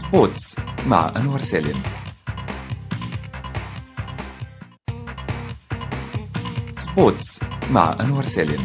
سبوتس مع أنور سالم سبوتس مع أنور سالم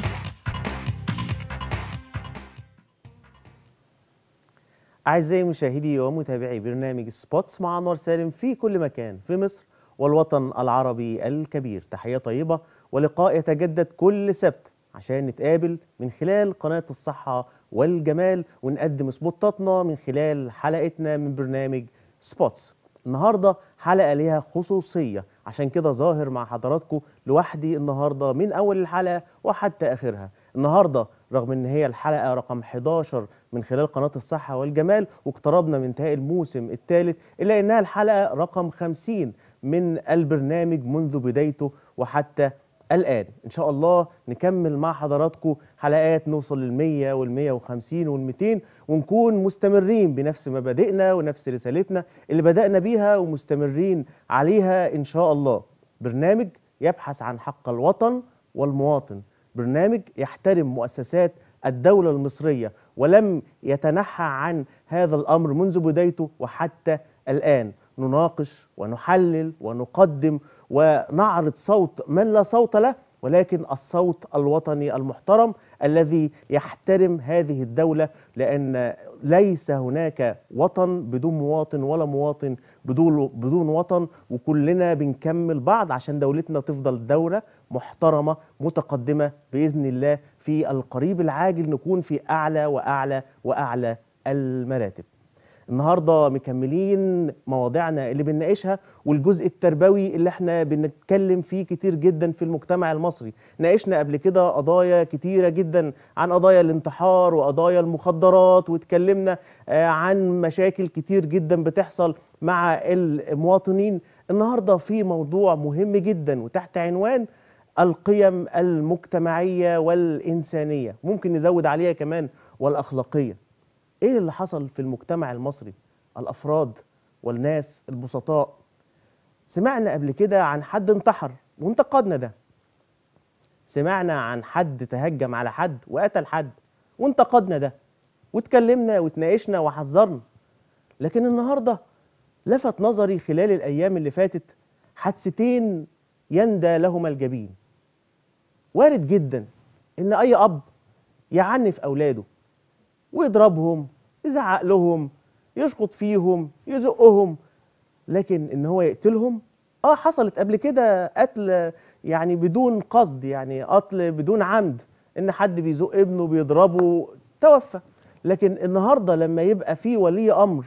أعزائي مشاهدي ومتابعي برنامج سبوتس مع أنور سالم في كل مكان في مصر والوطن العربي الكبير تحية طيبة ولقاء يتجدد كل سبت عشان نتقابل من خلال قناة الصحة والجمال ونقدم سبوتاتنا من خلال حلقتنا من برنامج سبوتس النهاردة حلقة ليها خصوصية عشان كده ظاهر مع حضراتكم لوحدي النهاردة من أول الحلقة وحتى آخرها النهاردة رغم ان هي الحلقة رقم 11 من خلال قناة الصحة والجمال واقتربنا من انتهاء الموسم الثالث إلا أنها الحلقة رقم 50 من البرنامج منذ بدايته وحتى الآن إن شاء الله نكمل مع حضراتكم حلقات نوصل للمية والمية وخمسين والميتين ونكون مستمرين بنفس مبادئنا ونفس رسالتنا اللي بدأنا بيها ومستمرين عليها إن شاء الله برنامج يبحث عن حق الوطن والمواطن برنامج يحترم مؤسسات الدولة المصرية ولم يتنحى عن هذا الأمر منذ بدايته وحتى الآن نناقش ونحلل ونقدم ونعرض صوت من لا صوت له ولكن الصوت الوطني المحترم الذي يحترم هذه الدولة لأن ليس هناك وطن بدون مواطن ولا مواطن بدون بدون وطن وكلنا بنكمل بعض عشان دولتنا تفضل دولة محترمة متقدمة بإذن الله في القريب العاجل نكون في أعلى وأعلى وأعلى المراتب النهارده مكملين مواضيعنا اللي بنناقشها والجزء التربوي اللي احنا بنتكلم فيه كتير جدا في المجتمع المصري ناقشنا قبل كده قضايا كتيره جدا عن قضايا الانتحار وقضايا المخدرات واتكلمنا عن مشاكل كتير جدا بتحصل مع المواطنين النهارده في موضوع مهم جدا وتحت عنوان القيم المجتمعيه والانسانيه ممكن نزود عليها كمان والاخلاقيه ايه اللي حصل في المجتمع المصري الافراد والناس البسطاء سمعنا قبل كده عن حد انتحر وانتقدنا ده سمعنا عن حد تهجم على حد وقتل حد وانتقدنا ده واتكلمنا واتناقشنا وحذرنا لكن النهارده لفت نظري خلال الايام اللي فاتت حادثتين يندى لهما الجبين وارد جدا ان اي اب يعنف اولاده ويضربهم يزعق لهم يشخط فيهم يزقهم لكن ان هو يقتلهم اه حصلت قبل كده قتل يعني بدون قصد يعني قتل بدون عمد ان حد بيزق ابنه بيضربه توفى لكن النهارده لما يبقى في ولي امر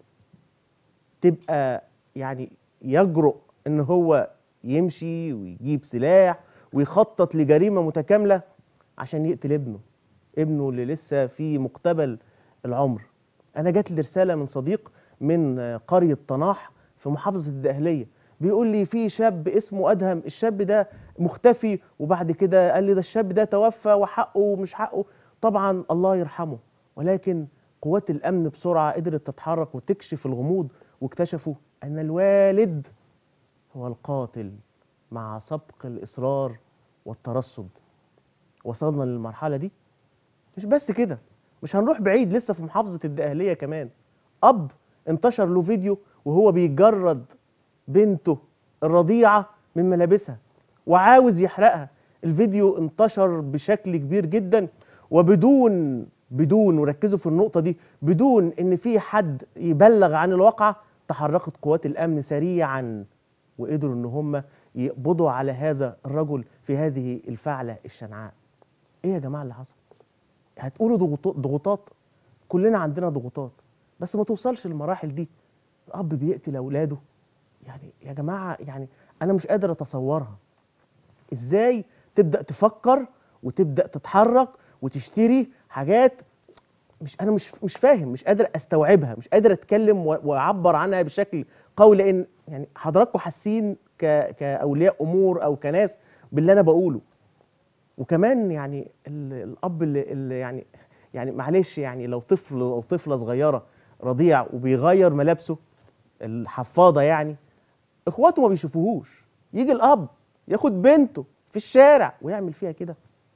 تبقى يعني يجرؤ ان هو يمشي ويجيب سلاح ويخطط لجريمه متكامله عشان يقتل ابنه ابنه اللي لسه في مقتبل العمر انا جات لي رساله من صديق من قريه طناح في محافظه الدقهليه بيقول لي في شاب اسمه ادهم الشاب ده مختفي وبعد كده قال لي ده الشاب ده توفى وحقه ومش حقه طبعا الله يرحمه ولكن قوات الامن بسرعه قدرت تتحرك وتكشف الغموض واكتشفوا ان الوالد هو القاتل مع سبق الاصرار والترصد وصلنا للمرحله دي مش بس كده مش هنروح بعيد لسه في محافظة الدقهلية كمان أب انتشر له فيديو وهو بيجرد بنته الرضيعة من ملابسها وعاوز يحرقها الفيديو انتشر بشكل كبير جدا وبدون بدون وركزوا في النقطة دي بدون ان في حد يبلغ عن الواقعة تحركت قوات الامن سريعا وقدروا ان هم يقبضوا على هذا الرجل في هذه الفعلة الشنعاء ايه يا جماعة اللي حصل هتقولوا ضغوطات ضغوطات كلنا عندنا ضغوطات بس ما توصلش للمراحل دي الاب بيقتل اولاده يعني يا جماعه يعني انا مش قادر اتصورها ازاي تبدا تفكر وتبدا تتحرك وتشتري حاجات مش انا مش مش فاهم مش قادر استوعبها مش قادر اتكلم واعبر عنها بشكل قوي لان يعني حضراتكم حاسين كاولياء امور او كناس باللي انا بقوله وكمان يعني الاب اللي, اللي يعني يعني معلش يعني لو طفل او طفله صغيره رضيع وبيغير ملابسه الحفاضه يعني اخواته ما بيشوفوهوش يجي الاب ياخد بنته في الشارع ويعمل فيها كده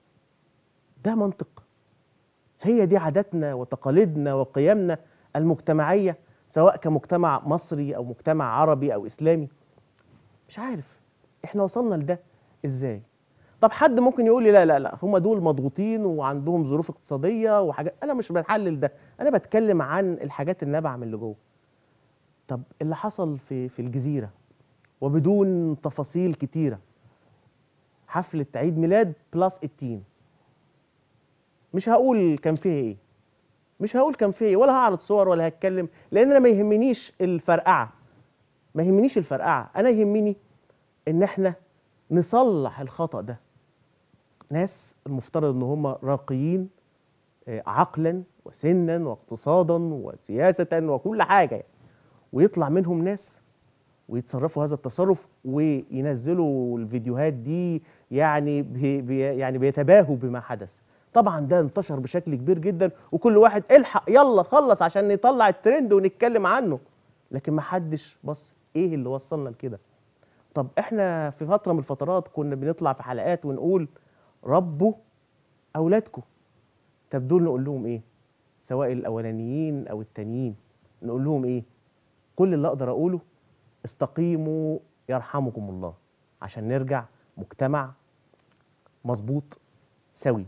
ده منطق هي دي عاداتنا وتقاليدنا وقيمنا المجتمعيه سواء كمجتمع مصري او مجتمع عربي او اسلامي مش عارف احنا وصلنا لده ازاي طب حد ممكن يقول لي لا لا لا هم دول مضغوطين وعندهم ظروف اقتصاديه وحاجات انا مش بحلل ده انا بتكلم عن الحاجات النابعه من اللي جوه طب اللي حصل في في الجزيره وبدون تفاصيل كتيره حفله عيد ميلاد بلس 18 مش هقول كان فيها ايه مش هقول كان فيها ايه ولا هعرض صور ولا هتكلم لان انا ما يهمنيش الفرقعه ما يهمنيش الفرقعه انا يهمني ان احنا نصلح الخطا ده ناس المفترض ان هم راقيين آه، عقلا وسنا واقتصادا وسياسه وكل حاجه يعني. ويطلع منهم ناس ويتصرفوا هذا التصرف وينزلوا الفيديوهات دي يعني بي بي يعني بيتباهوا بما حدث طبعا ده انتشر بشكل كبير جدا وكل واحد الحق يلا خلص عشان نطلع الترند ونتكلم عنه لكن ما حدش بص ايه اللي وصلنا لكده طب احنا في فتره من الفترات كنا بنطلع في حلقات ونقول ربوا اولادكم طب دول نقول لهم ايه سواء الاولانيين او التانيين نقول لهم ايه كل اللي اقدر اقوله استقيموا يرحمكم الله عشان نرجع مجتمع مظبوط سوي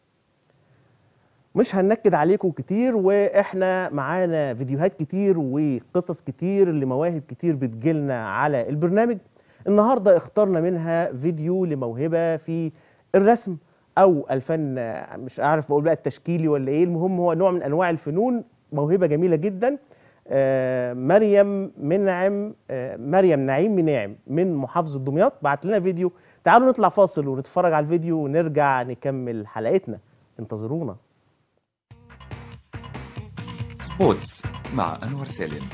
مش هننكد عليكم كتير واحنا معانا فيديوهات كتير وقصص كتير لمواهب كتير بتجيلنا على البرنامج النهارده اخترنا منها فيديو لموهبه في الرسم او الفن مش عارف بقول بقى التشكيلي ولا ايه المهم هو نوع من انواع الفنون موهبه جميله جدا آه، مريم منعم آه، مريم نعيم مناعم من محافظه دمياط بعت لنا فيديو تعالوا نطلع فاصل ونتفرج على الفيديو ونرجع نكمل حلقتنا انتظرونا سبوتس مع أنور سالم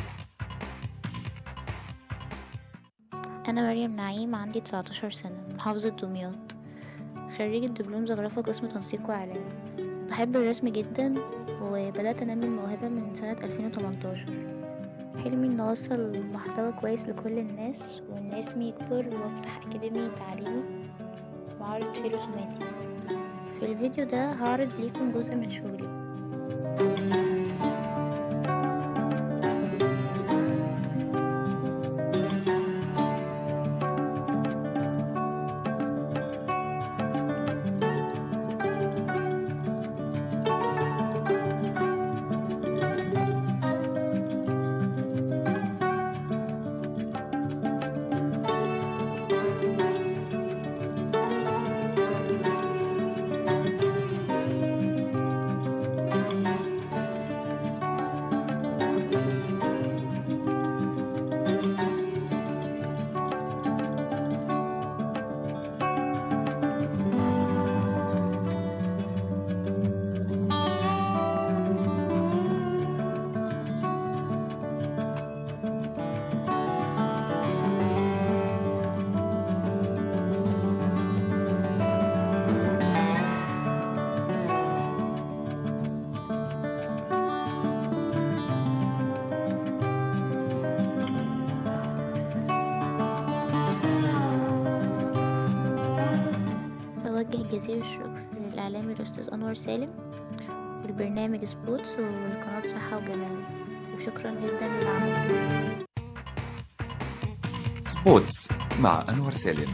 أنا مريم نعيم عندي 19 سنة من محافظة دمياط خريجة دبلوم زخرفة قسم تنسيق وإعلام بحب الرسم جدا وبدأت أنمي الموهبة من سنة 2018 حلمي إن أوصل محتوى كويس لكل الناس وإن اسمي يكبر وأفتح أكاديمي تعليمي وأعرض فيه رسوماتي في الفيديو ده هعرض ليكم جزء من شغلي بوجه جزيل الشكر للإعلامي الأستاذ أنور سالم والبرنامج سبوتس والقناة صحة وجمال وشكرا جدا للعمل سبوتس مع أنور سالم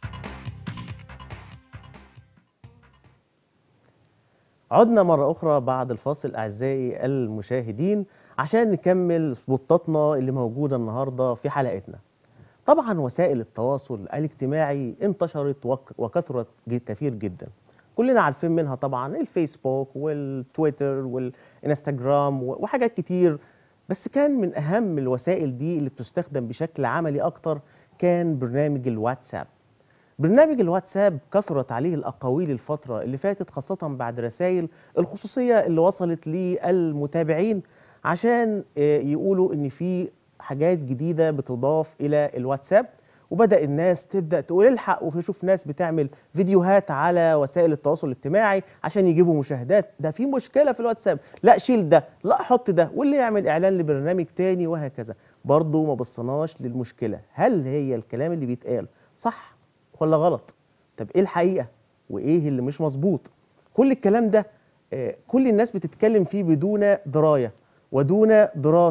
عدنا مرة أخرى بعد الفاصل أعزائي المشاهدين عشان نكمل سبوتاتنا اللي موجودة النهاردة في حلقتنا طبعا وسائل التواصل الاجتماعي انتشرت وك- وكثرت ج- كثير جدا كلنا عارفين منها طبعا الفيسبوك والتويتر والانستجرام و- وحاجات كتير بس كان من أهم الوسائل دي اللي بتستخدم بشكل عملي أكتر كان برنامج الواتساب برنامج الواتساب كثرت عليه الأقاويل الفترة اللي فاتت خاصة بعد رسائل الخصوصية اللي وصلت للمتابعين عشان آه، يقولوا إن في حاجات جديدة بتضاف إلى الواتساب وبدأ الناس تبدأ تقول الحق وشوف ناس بتعمل فيديوهات على وسائل التواصل الاجتماعي عشان يجيبوا مشاهدات ده في مشكلة في الواتساب لا شيل ده لا حط ده واللي يعمل إعلان لبرنامج تاني وهكذا برضه ما بصناش للمشكلة هل هي الكلام اللي بيتقال صح ولا غلط طب ايه الحقيقه وايه اللي مش مظبوط كل الكلام ده آه، كل الناس بتتكلم فيه بدون درايه ودون دراسه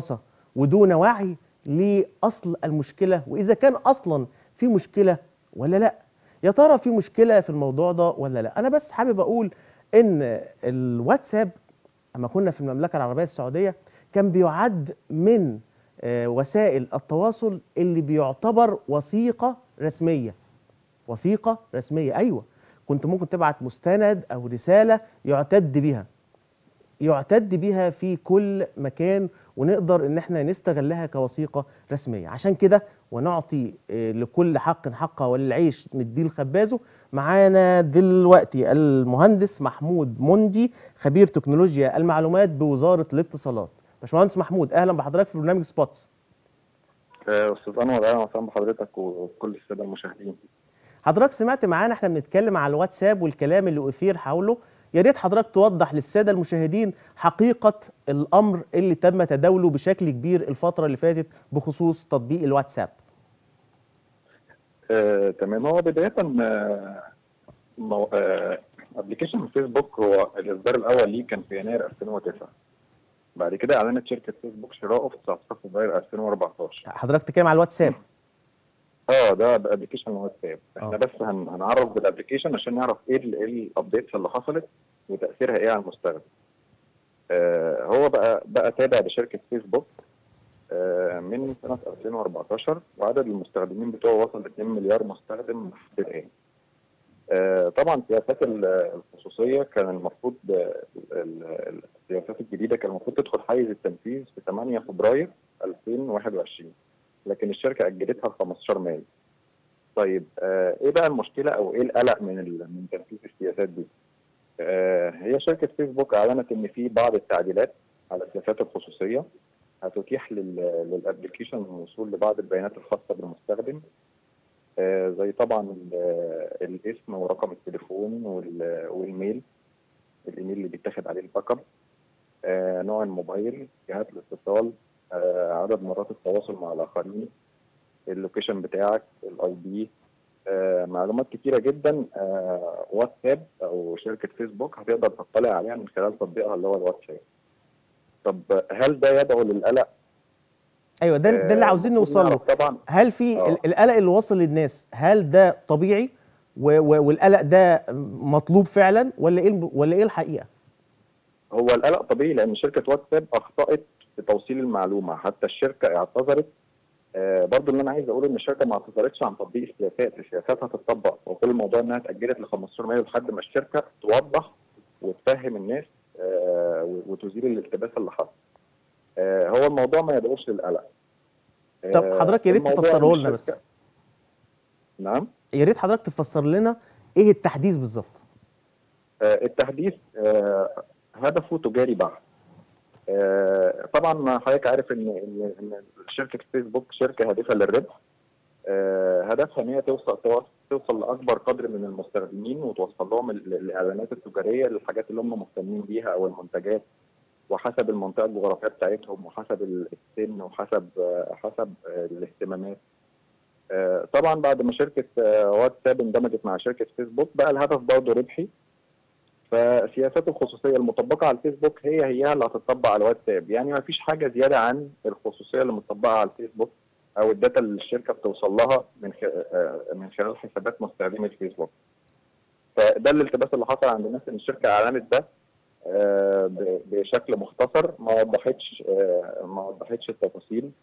ودون وعي لاصل المشكله واذا كان اصلا في مشكله ولا لا يا ترى في مشكله في الموضوع ده ولا لا انا بس حابب اقول ان الواتساب اما كنا في المملكه العربيه السعوديه كان بيعد من آه، وسائل التواصل اللي بيعتبر وثيقه رسميه وثيقه رسميه ايوه كنت ممكن تبعت مستند او رساله يعتد بها يعتد بها في كل مكان ونقدر ان احنا نستغلها كوثيقه رسميه عشان كده ونعطي آه، لكل حق حقه وللعيش نديه لخبازه معانا دلوقتي المهندس محمود مندي خبير تكنولوجيا المعلومات بوزاره الاتصالات باشمهندس محمود اهلا بحضرتك في برنامج سبوتس آه، استاذ انور اهلا وسهلا بحضرتك وكل الساده المشاهدين حضرتك سمعت معانا احنا بنتكلم على الواتساب والكلام اللي اثير حوله يا ريت حضرتك توضح للساده المشاهدين حقيقه الامر اللي تم تداوله بشكل كبير الفتره اللي فاتت بخصوص تطبيق الواتساب آه، تمام هو بدايه آه، مو... آه، ابلكيشن فيسبوك هو الاصدار الاول ليه كان في يناير 2009 بعد كده اعلنت شركه فيسبوك شراءه في 19 فبراير 2014 حضرتك بتتكلم على الواتساب اه ده بابلكيشن واتساب احنا آه. بس هن... هنعرف بالابلكيشن عشان نعرف ايه ال- ايه الابديتس اللي حصلت وتاثيرها ايه على المستخدم آه هو بقى بقى تابع لشركه فيسبوك آه من سنه 2014 وعدد المستخدمين بتوعه وصل ل 2 مليار مستخدم لحد الان آه طبعا سياسات ال- الخصوصيه كان المفروض آه، ال- ال- السياسات الجديده كان المفروض تدخل حيز التنفيذ في 8 فبراير 2021 لكن الشركه اجلتها ل 15 مايو طيب آه ايه بقى المشكله او ايه القلق من ال- من تنفيذ السياسات دي؟ آه هي شركه فيسبوك اعلنت ان في بعض التعديلات على السياسات الخصوصيه هتتيح لل- للابلكيشن الوصول لبعض البيانات الخاصه بالمستخدم آه زي طبعا ال- الاسم ورقم التليفون وال- والميل الايميل اللي بيتاخد عليه الباك اب آه نوع الموبايل جهات الاتصال آه عدد مرات التواصل مع الاخرين اللوكيشن بتاعك الاي دي آه معلومات كتيره جدا آه واتساب او شركه فيسبوك هتقدر تطلع عليها من خلال تطبيقها اللي هو الواتساب طب هل ده يدعو للقلق ايوه ده ده اللي آه، عاوزين المفروض نوصل له نعرف طبعا هل في آه. ال- القلق اللي واصل للناس هل ده طبيعي و- و- والقلق ده مطلوب فعلا ولا ايه الم- ولا ايه الحقيقه هو القلق طبيعي لان شركه واتساب اخطات في توصيل المعلومه حتى الشركه اعتذرت آه برضو اللي انا عايز اقوله ان الشركه ما اعتذرتش عن تطبيق السياسات السياسات هتطبق وكل الموضوع انها اتاجلت ل 15 مايو لحد ما الشركه توضح وتفهم الناس آه و- وتزيل الالتباس اللي حصل آه هو الموضوع ما يدعوش للقلق طب آه، حضرتك يا ريت الموضوع تفسره إن لنا بس الشركة- نعم يا ريت حضرتك تفسر لنا ايه التحديث بالظبط آه، التحديث آه، هدفه تجاري بحت آه، طبعا حضرتك عارف ان ان إن شركه فيسبوك شركه هادفه للربح آه، هدفها ان هي توصل توصل- توصل لاكبر قدر من المستخدمين وتوصل لهم ال- الاعلانات التجاريه للحاجات اللي هم مهتمين بيها او المنتجات وحسب المنطقه الجغرافيه بتاعتهم وحسب ال- السن وحسب آه، حسب آه، الاهتمامات آه، طبعا بعد ما شركه آه، واتساب اندمجت مع شركه فيسبوك بقى الهدف برضه ربحي فسياسات الخصوصيه المطبقه على الفيسبوك هي هي اللي هتطبق على الواتساب يعني ما فيش حاجه زياده عن الخصوصيه اللي مطبقه على الفيسبوك او الداتا اللي الشركه بتوصل لها من خ... آه، من خلال حسابات مستخدمي الفيسبوك فده الالتباس اللي حصل عند الناس ان الشركه اعلنت ده آه، ب- بشكل مختصر ما وضحتش آه، ما وضحتش التفاصيل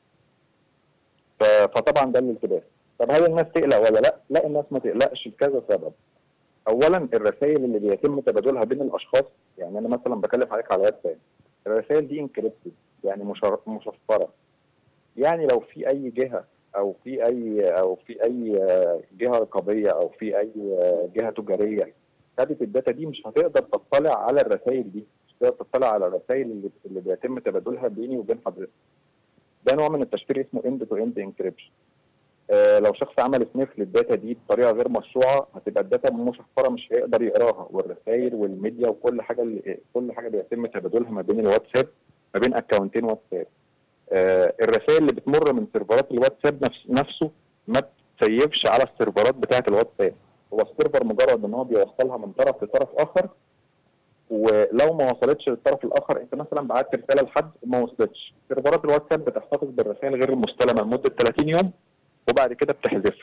ف- فطبعا ده الالتباس طب هل الناس تقلق ولا لا؟ لا الناس ما تقلقش لكذا سبب اولا الرسائل اللي بيتم تبادلها بين الاشخاص يعني انا مثلا بكلم حضرتك على واتساب الرسائل دي انكريبتد يعني مشر- مشفره يعني لو في اي جهه او في اي او في اي آه، جهه رقابيه او في اي آه، جهه تجاريه خدت الداتا دي مش هتقدر تطلع على الرسائل دي مش هتقدر تطلع على الرسائل اللي, اللي بيتم تبادلها بيني وبين حضرتك ده نوع من التشفير اسمه اند تو اند انكريبشن آه، لو شخص عمل سنيف للداتا دي بطريقه غير مشروعه هتبقى الداتا مشفره مش هيقدر يقراها والرسائل والميديا وكل حاجه اللي كل حاجه بيتم تبادلها ما بين الواتساب ما بين اكونتين واتساب آه، الرسائل اللي بتمر من سيرفرات الواتساب نفس نفسه ما تسيفش على السيرفرات بتاعه الواتساب هو السيرفر مجرد ان هو بيوصلها من طرف لطرف اخر ولو ما وصلتش للطرف الاخر انت مثلا بعت رساله لحد وما وصلتش سيرفرات الواتساب بتحتفظ بالرسائل غير المستلمه لمده 30 يوم وبعد كده بتحذفها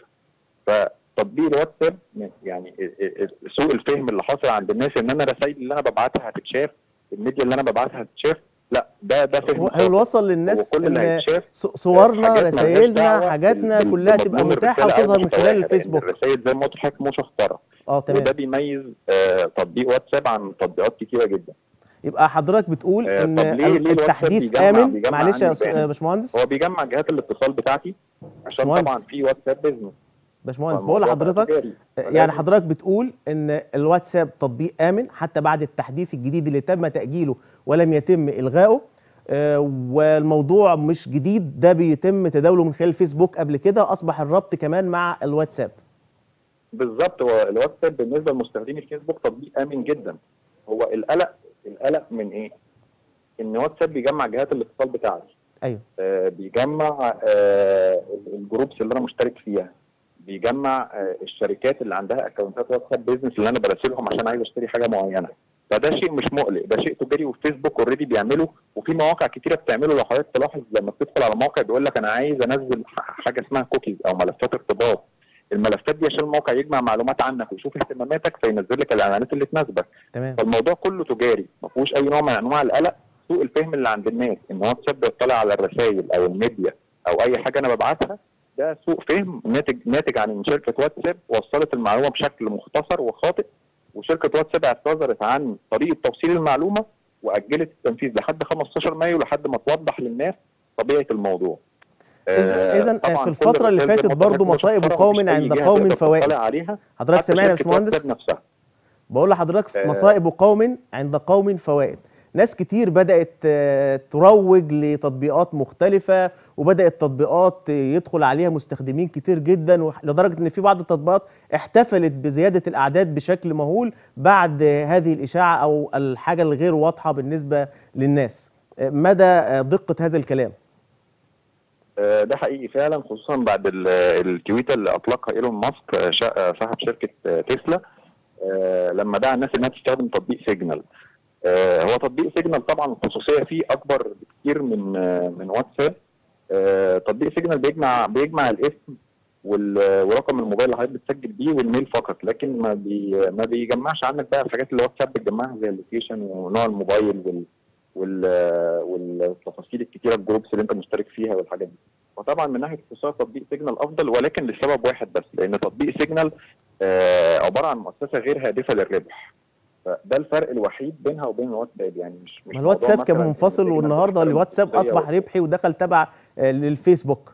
فتطبيق الواتساب يعني ال- ال- ال- سوء الفهم اللي حاصل عند الناس ان انا الرسائل اللي انا ببعتها هتتشاف الميديا اللي انا ببعتها هتتشاف لا ده ده فهم هو خاطئ. هو وصل للناس وكل اللي ان هيتشاف ص- صورنا حاجات ملهاش رسائلنا دعوة حاجاتنا بال- كلها تبقى بمضمون متاحه الرسالة أو وتظهر من خلال محتواها، لأن الفيسبوك الرسائل زي ما قلت لحضرتك مشفره اه وده تمام بيميز آه، تطبيق واتساب عن تطبيقات كتيره جدا يبقى حضرتك بتقول آه، ان طب ليه- ليه الواتساب التحديث بيجمع- امن بيجمع معلش يا عني أس- البيانات؟ باشمهندس هو بيجمع جهات الاتصال بتاعتي عشان باشمهندس. طبعا في واتساب بيزنس باشمهندس بقول فالموضوع بقى لحضرتك تجاري. يعني فلازم- حضرتك بتقول ان الواتساب تطبيق امن حتى بعد التحديث الجديد اللي تم تاجيله ولم يتم الغائه آه، والموضوع مش جديد ده بيتم تداوله من خلال الفيسبوك قبل كده اصبح الربط كمان مع الواتساب بالظبط هو الواتساب بالنسبه لمستخدمي الفيسبوك تطبيق امن جدا هو القلق القلق من ايه؟ ان واتساب بيجمع جهات الاتصال بتاعتي ايوه آه، بيجمع آه، الجروبس اللي انا مشترك فيها بيجمع آه، الشركات اللي عندها اكونتات واتساب بيزنس اللي انا براسلهم عشان عايز اشتري حاجه معينه فده شيء مش مقلق ده شيء تجاري وفيسبوك اوريدي بيعمله وفي مواقع كتيره بتعمله لو حضرتك تلاحظ لما بتدخل على موقع بيقول لك انا عايز انزل ح- حاجه اسمها كوكيز او ملفات ارتباط الملفات دي عشان الموقع يجمع معلومات عنك ويشوف اهتماماتك فينزل لك الاعلانات اللي تناسبك تمام فالموضوع كله تجاري ما فيهوش اي نوع من انواع القلق سوء الفهم اللي عند الناس ان واتساب بيطلع على الرسائل او الميديا او اي حاجه انا ببعتها ده سوء فهم ناتج ناتج عن ان شركه واتساب وصلت المعلومه بشكل مختصر وخاطئ وشركه واتساب اعتذرت عن طريقه توصيل المعلومه واجلت التنفيذ لحد 15 مايو لحد ما توضح للناس طبيعه الموضوع اذا اذا طبعاً في كل الفتره اللي الرسائل زي فاتت ما قلت برضو لحضرتك مصائب مشفرة قوم ومفيش أي عند جهة قوم تقدر فوائد تطلع عليها حضرتك حتى سامعني يا شركة باشمهندس واتساب نفسها بقول لحضرتك في آه. مصائب قوم عند قوم فوائد ناس كتير بدأت آه، تروج لتطبيقات مختلفة وبدأت تطبيقات آه، يدخل عليها مستخدمين كتير جدا وح- لدرجة ان في بعض التطبيقات احتفلت بزيادة الأعداد بشكل مهول بعد آه، هذه الإشاعة أو الحاجة الغير واضحة بالنسبة للناس آه، مدى آه، دقة هذا الكلام آه، ده حقيقي فعلا خصوصا بعد ال- التويته اللي اطلقها ايلون ماسك آه، شا- آه، صاحب شركه آه، تسلا آه، لما دعا الناس انها تستخدم تطبيق سيجنال آه، هو تطبيق سيجنال طبعا الخصوصيه فيه اكبر بكتير من آه، من واتساب آه، تطبيق سيجنال بيجمع بيجمع الاسم وال- ورقم الموبايل اللي حضرتك بتسجل بيه والميل فقط لكن ما بي ما بيجمعش عنك بقى الحاجات اللي واتساب بتجمعها زي اللوكيشن ونوع الموبايل وال وال والتفاصيل الكتيره الجروبس اللي انت مشترك فيها والحاجات دي وطبعا من ناحيه اختصار تطبيق سيجنال افضل ولكن لسبب واحد بس لان تطبيق سيجنال آه عباره عن مؤسسه غير هادفه للربح فده الفرق الوحيد بينها وبين الواتساب يعني مش مش ما الواتساب موضوع كان مثلاً إن منفصل سيجنال والنهارده بتحترم الواتساب الخصوصية اصبح ربحي ودخل تبع آه، للفيسبوك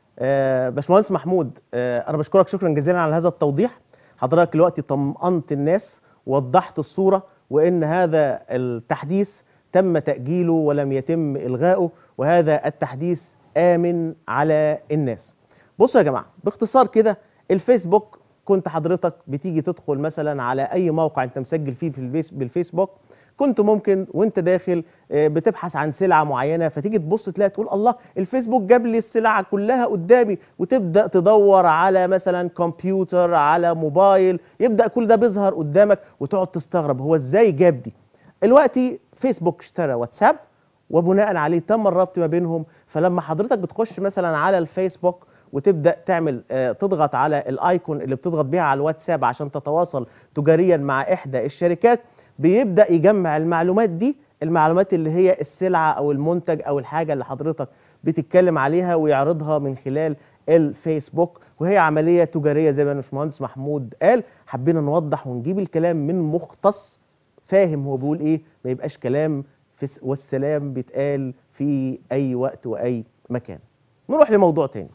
آه، باشمهندس محمود آه، انا بشكرك شكرا جزيلا على هذا التوضيح حضرتك دلوقتي طمأنت الناس وضحت الصورة وان هذا التحديث تم تأجيله ولم يتم إلغائه وهذا التحديث آمن على الناس بصوا يا جماعة باختصار كده الفيسبوك كنت حضرتك بتيجي تدخل مثلا على اي موقع انت مسجل فيه في الفيس بالفيسبوك كنت ممكن وانت داخل آه، بتبحث عن سلعه معينه فتيجي تبص تلاقي تقول الله الفيسبوك جاب لي السلعه كلها قدامي وتبدا تدور على مثلا كمبيوتر على موبايل يبدا كل ده بيظهر قدامك وتقعد تستغرب هو ازاي جاب دي دلوقتي فيسبوك اشترى واتساب وبناء عليه تم الربط ما بينهم فلما حضرتك بتخش مثلا على الفيسبوك وتبدا تعمل آه، تضغط على الايكون اللي بتضغط بيها على الواتساب عشان تتواصل تجاريا مع احدى الشركات بيبدا يجمع المعلومات دي المعلومات اللي هي السلعه او المنتج او الحاجه اللي حضرتك بتتكلم عليها ويعرضها من خلال الفيسبوك وهي عمليه تجاريه زي ما الباشمهندس محمود قال حبينا نوضح ونجيب الكلام من مختص فاهم هو بيقول ايه ما يبقاش كلام في س- والسلام بيتقال في اي وقت واي مكان نروح لموضوع تاني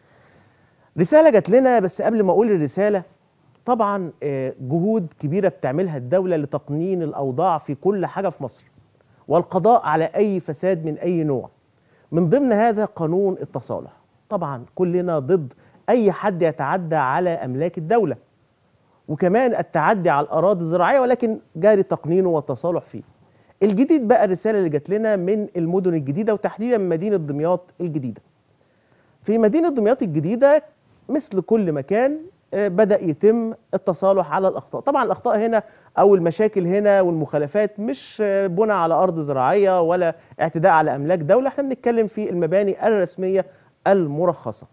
رساله جات لنا بس قبل ما اقول الرساله طبعا آه، جهود كبيره بتعملها الدوله لتقنين الاوضاع في كل حاجه في مصر والقضاء على اي فساد من اي نوع من ضمن هذا قانون التصالح طبعا كلنا ضد اي حد يتعدى على املاك الدوله وكمان التعدي على الاراضي الزراعيه ولكن جاري تقنينه والتصالح فيه. الجديد بقى الرساله اللي جات لنا من المدن الجديده وتحديدا من مدينه دمياط الجديده. في مدينه دمياط الجديده مثل كل مكان آه، بدا يتم التصالح على الاخطاء طبعا الاخطاء هنا او المشاكل هنا والمخالفات مش آه، بنى على ارض زراعيه ولا اعتداء على املاك دوله احنا بنتكلم في المباني الرسميه المرخصه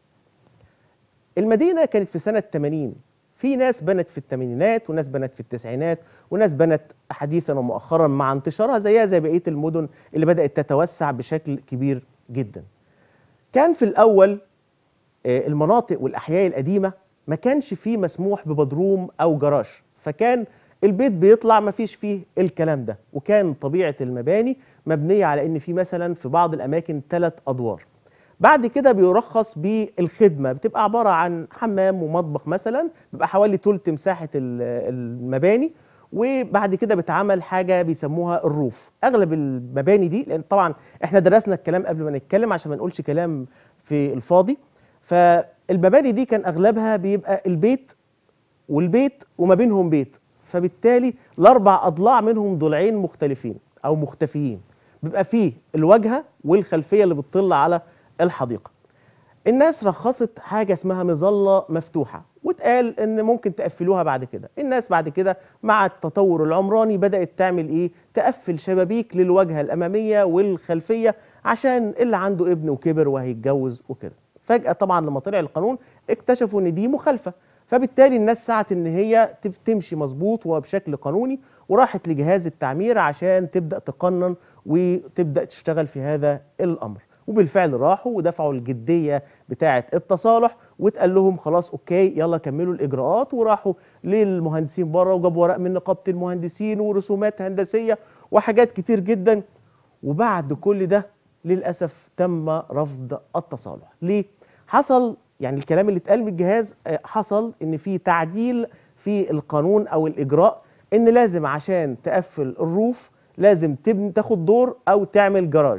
المدينه كانت في سنه 80 في ناس بنت في الثمانينات وناس بنت في التسعينات وناس بنت حديثا ومؤخرا مع انتشارها زيها زي بقيه المدن اللي بدات تتوسع بشكل كبير جدا كان في الاول آه، المناطق والاحياء القديمه ما كانش فيه مسموح ببدروم او جراج فكان البيت بيطلع ما فيش فيه الكلام ده وكان طبيعه المباني مبنيه على ان في مثلا في بعض الاماكن ثلاث ادوار بعد كده بيرخص بالخدمه بتبقى عباره عن حمام ومطبخ مثلا بيبقى حوالي تلت مساحه ال- المباني وبعد كده بتعمل حاجه بيسموها الروف اغلب المباني دي لان طبعا احنا درسنا الكلام قبل ما نتكلم عشان ما نقولش كلام في الفاضي فالمباني دي كان اغلبها بيبقى البيت والبيت وما بينهم بيت فبالتالي الاربع اضلاع منهم ضلعين مختلفين او مختفيين بيبقى فيه الواجهه والخلفيه اللي بتطل على الحديقه الناس رخصت حاجه اسمها مظله مفتوحه واتقال ان ممكن تقفلوها بعد كده الناس بعد كده مع التطور العمراني بدات تعمل ايه تقفل شبابيك للواجهه الاماميه والخلفيه عشان اللي عنده ابن وكبر وهيتجوز وكده فجاه طبعا لما طلع القانون اكتشفوا ان دي مخالفه فبالتالي الناس سعت ان هي تب- تمشي مظبوط وبشكل قانوني وراحت لجهاز التعمير عشان تبدا تقنن وتبدا تشتغل في هذا الامر وبالفعل راحوا ودفعوا الجديه بتاعه التصالح واتقال لهم خلاص اوكي يلا كملوا الاجراءات وراحوا للمهندسين بره وجابوا ورق من نقابه المهندسين ورسومات هندسيه وحاجات كتير جدا وبعد كل ده للاسف تم رفض التصالح ليه حصل يعني الكلام اللي اتقال من الجهاز آه، حصل ان في تعديل في القانون او الاجراء ان لازم عشان تقفل الروف لازم تبني تاخد دور او تعمل جراج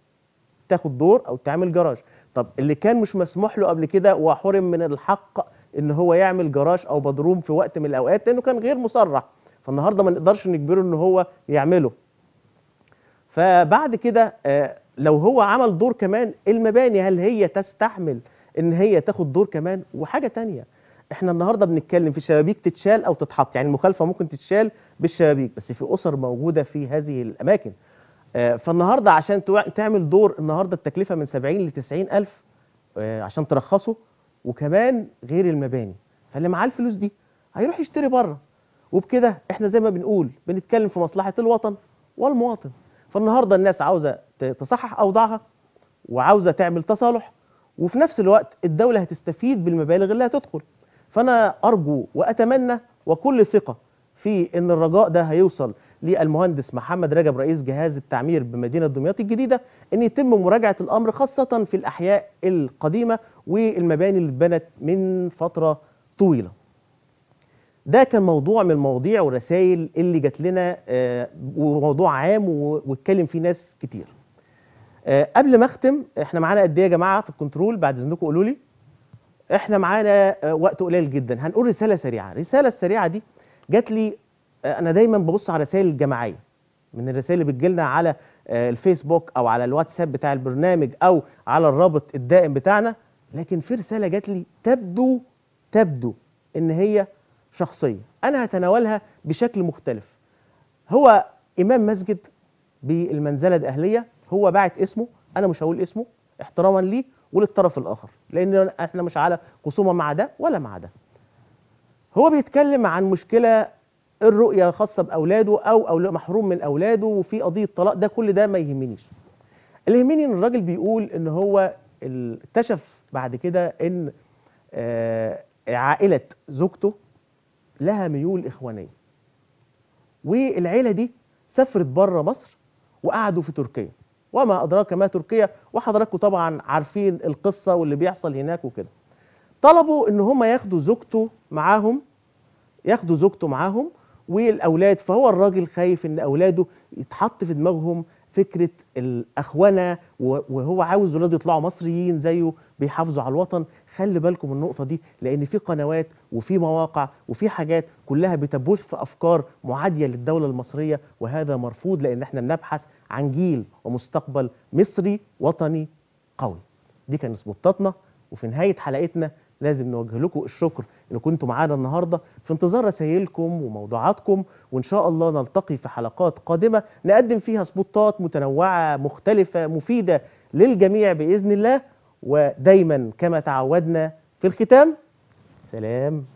تاخد دور او تعمل جراج طب اللي كان مش مسموح له قبل كده وحرم من الحق ان هو يعمل جراج او بدروم في وقت من الاوقات لانه كان غير مصرح فالنهارده ما نقدرش نجبره ان هو يعمله فبعد كده آه، لو هو عمل دور كمان المباني هل هي تستحمل ان هي تاخد دور كمان وحاجه تانية احنا النهارده بنتكلم في شبابيك تتشال او تتحط يعني المخالفه ممكن تتشال بالشبابيك بس في اسر موجوده في هذه الاماكن آه، فالنهارده عشان توع- تعمل دور النهارده التكلفه من 70 ل 90 الف آه، عشان ترخصه وكمان غير المباني فاللي معاه الفلوس دي هيروح يشتري بره وبكده احنا زي ما بنقول بنتكلم في مصلحه الوطن والمواطن فالنهارده الناس عاوزه ت- تصحح اوضاعها وعاوزه تعمل تصالح وفي نفس الوقت الدوله هتستفيد بالمبالغ اللي هتدخل فانا ارجو واتمنى وكل ثقه في ان الرجاء ده هيوصل للمهندس محمد رجب رئيس جهاز التعمير بمدينه دمياط الجديده ان يتم مراجعه الامر خاصه في الاحياء القديمه والمباني اللي اتبنت من فتره طويله ده كان موضوع من المواضيع والرسائل اللي جات لنا آه، وموضوع عام و- واتكلم فيه ناس كتير آه، قبل ما اختم احنا معانا قد ايه يا جماعه في الكنترول بعد اذنكم قولوا لي احنا معانا آه، وقت قليل جدا هنقول رساله سريعه الرساله السريعه دي جات لي آه، انا دايما ببص على الرسائل الجماعيه من الرسائل اللي بتجيلنا على آه، الفيسبوك او على الواتساب بتاع البرنامج او على الرابط الدائم بتاعنا لكن في رساله جات لي تبدو تبدو ان هي شخصيه انا هتناولها بشكل مختلف هو امام مسجد بالمنزله الاهليه هو باعت اسمه انا مش هقول اسمه احتراما ليه وللطرف الاخر لان احنا مش على خصومه مع ده ولا مع ده هو بيتكلم عن مشكله الرؤيه الخاصه باولاده او او محروم من اولاده وفي قضيه طلاق ده كل ده ما يهمنيش اللي يهمني ان الراجل بيقول ان هو ال- اكتشف بعد كده ان آه، عائله زوجته لها ميول اخوانيه والعيله دي سافرت بره مصر وقعدوا في تركيا وما ادراك ما تركيا وحضراتكم طبعا عارفين القصه واللي بيحصل هناك وكده طلبوا ان هم ياخدوا زوجته معاهم ياخدوا زوجته معاهم والاولاد فهو الراجل خايف ان اولاده يتحط في دماغهم فكره الاخونه و- وهو عاوز ولاده يطلعوا مصريين زيه بيحافظوا على الوطن خلي بالكم من النقطه دي لان في قنوات وفي مواقع وفي حاجات كلها بتبث افكار معاديه للدوله المصريه وهذا مرفوض لان احنا بنبحث عن جيل ومستقبل مصري وطني قوي دي كان سبوتاتنا وفي نهايه حلقتنا لازم نوجه لكم الشكر ان كنتم معانا النهارده في انتظار رسائلكم وموضوعاتكم وان شاء الله نلتقي في حلقات قادمه نقدم فيها سبوتات متنوعه مختلفه مفيده للجميع باذن الله ودايما كما تعودنا في الختام سلام